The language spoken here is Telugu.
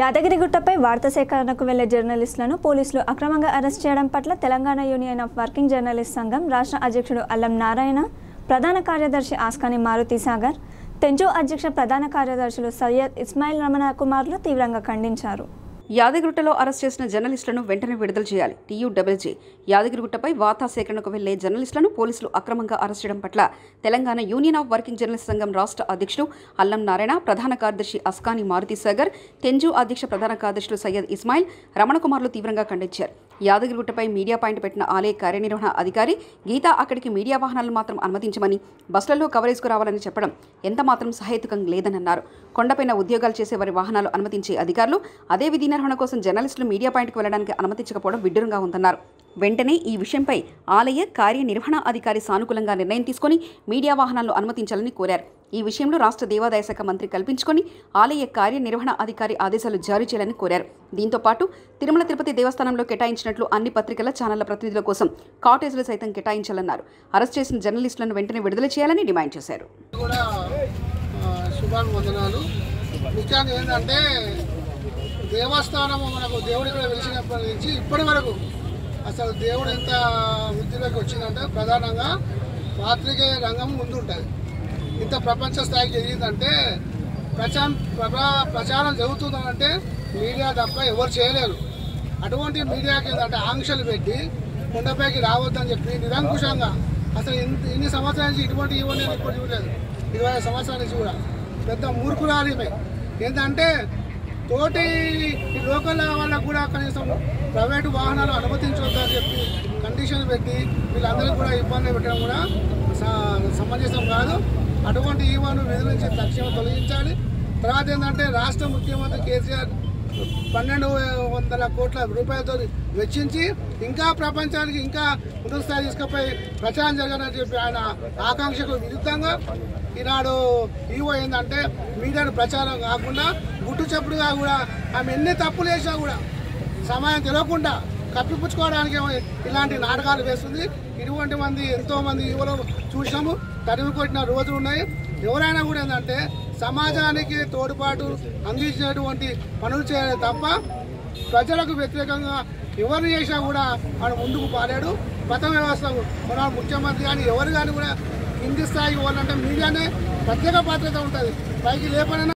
యాదగిరిగుట్టపై వార్తా సేకరణకు వెళ్లే జర్నలిస్టులను పోలీసులు అక్రమంగా అరెస్ట్ చేయడం పట్ల Telangana union of working journalist సంఘం రాష్ట్ర అధ్యక్షుడు అల్లం నారాయణ ప్రధాన కార్యదర్శి ఆస్కాని మారుతి సాగర్ తెంజు అధ్యక్ష ప్రధాన కార్యదర్శులు సయ్యద్ ఇస్మాయిల్ రమణ కుమార్లు తీవ్రంగా ఖండించారు యాదగిరిగుట్టలో అరెస్ట్ చేసిన జర్నలిస్టులను వెంటనే విడుదల చేయాలి టీయూడబ్ల్యూజీ యాదగిరిగుట్టపై వార్తా సేకరణకు వెళ్లే జర్నలిస్టులను పోలీసులు అక్రమంగా అరెస్ట్ చేయడం పట్ల Telangana union of working journalist సంఘం రాష్ట్ర అధ్యక్షుడు అల్లం నారాయణ ప్రధాన కార్యదర్శి అస్కాని మారుతి సాగర్ తెంజు అధ్యక్ష ప్రధాన కార్యదర్శులు సయ్యద్ ఇస్మాయిల్ రమణకుమార్లు తీవ్రంగా ఖండించారు యాదగిరిగుట్టపై మీడియా పాయింట్ పెట్టిన ఆలయ కార్యనిర్వహణ అధికారి గీత అక్కడికి మీడియా వాహనాలను మాత్రం అనుమతించమని బస్సులలో కవరేజ్కు రావాలని చెప్పడం ఎంత మాత్రం సహేతుకం లేదని అన్నారు కొండపైన ఉద్యోగాలు చేసే వారి వాహనాలు అనుమతించే అధికారులు అదే విధి నిర్వహణ కోసం జర్నలిస్టులు మీడియా పాయింట్కి వెళ్లడానికి అనుమతించకపోవడం విడ్డూరంగా ఉందన్నారు వెంటనే ఈ విషయంపై ఆలయ కార్యనిర్వహణ అధికారి సానుకూలంగా నిర్ణయం తీసుకొని మీడియా వాహనాలను అనుమతించాలని కోరారు ఈ విషయంలో రాష్ట్ర దేవాదాయ శాఖ మంత్రి కల్పించుకొని ఆలయ కార్యనిర్వహణ అధికారి ఆదేశాలు జారీ చేయాలని కోరారు దీంతో పాటు తిరుమల తిరుపతి దేవస్థానంలో కేటాయించినట్లు అన్ని పత్రికల ఛానళ్ల ప్రతినిధుల కోసం కాటేజీలు సైతం కేటాయించాలన్నారు అరెస్ట్ చేసిన జర్నలిస్టులను వెంటనే విడుదల చేయాలని డిమాండ్ చేశారు కూడా ఆ, శుభాభివందనాలు ముఖ్యంగా ఏంటంటే దేవస్థానము మనకు దేవుడి కూడా వెలిసినప్పటి నుంచి ఇప్పటి వరకు అసలు దేవుడు ఎంత వృద్ధిలోకి వచ్చిందంటే ప్రధానంగా పాత్రికేయ రంగం ముందు ఉంటుంది ఇంత ప్రపంచ స్థాయికి ఎదిగిందంటే ప్రచారం ప్రభా- ప్రచారం జరుగుతుందంటే మీడియా తప్ప ఎవరు చేయలేరు అటువంటి మీడియాకి ఏంటంటే ఆంక్షలు పెట్టి కొండపైకి రావద్దని చెప్పి నిరంకుశంగా అసలు ఇన్- ఇన్ని సంవత్సరాల నుంచి ఇటువంటి ఇవ్వండి నేను ఇప్పుడు చూడలేదు ఇరవై ఐదు సంవత్సరాల నుంచి కూడా పెద్ద మూర్ఖురాలిపై ఏంటంటే తోటి ఈ లోకల్ వాళ్ళకు కూడా కనీసం ప్రైవేటు వాహనాలు అనుమతించవద్దని చెప్పి కండిషన్ పెట్టి వీళ్ళందరికీ కూడా ఇబ్బంది పెట్టడం కూడా స- సమంజసం కాదు అటువంటి ఈవోను విధుల నుంచి తక్షణం తొలగించాలి తర్వాత ఏంటంటే రాష్ట్ర ముఖ్యమంత్రి కేసీఆర్ పన్నెండు వందల కోట్ల రూపాయలతో వెచ్చించి ఇంకా ప్రపంచానికి ఇంకా ఉన్నత స్థాయి తీసుకుపోయి ప్రచారం జరగాలని చెప్పి ఆయన ఆకాంక్షకు విరుద్ధంగా ఈనాడు ఈవో ఏంటంటే మీడియాను ప్రచారం కాకుండా గుట్టు చెప్పుడుగా కూడా ఆమె ఎన్ని తప్పులు చేసినా కూడా సమయం తెలియకుండా కప్పిపుచ్చుకోవడానికి ఏమో ఇలాంటి నాటకాలు వేస్తుంది ఇటువంటి మంది ఎంతో మంది యువలు చూసాము తరిమి కొట్టిన రోజులు ఉన్నాయి ఎవరైనా కూడా ఏంటంటే సమాజానికి తోడ్పాటు అందించేటువంటి పనులు చేయాలి తప్ప ప్రజలకు వ్యతిరేకంగా ఎవరిని చేసినా కూడా వాడు ముందుకు పాడాడు మత వ్యవస్థ మన ముఖ్యమంత్రి కానీ ఎవరు కానీ కూడా కింది స్థాయికి వాళ్ళంటే మీడియానే ప్రత్యేక పాత్రత ఉంటుంది పైకి లేపనైనా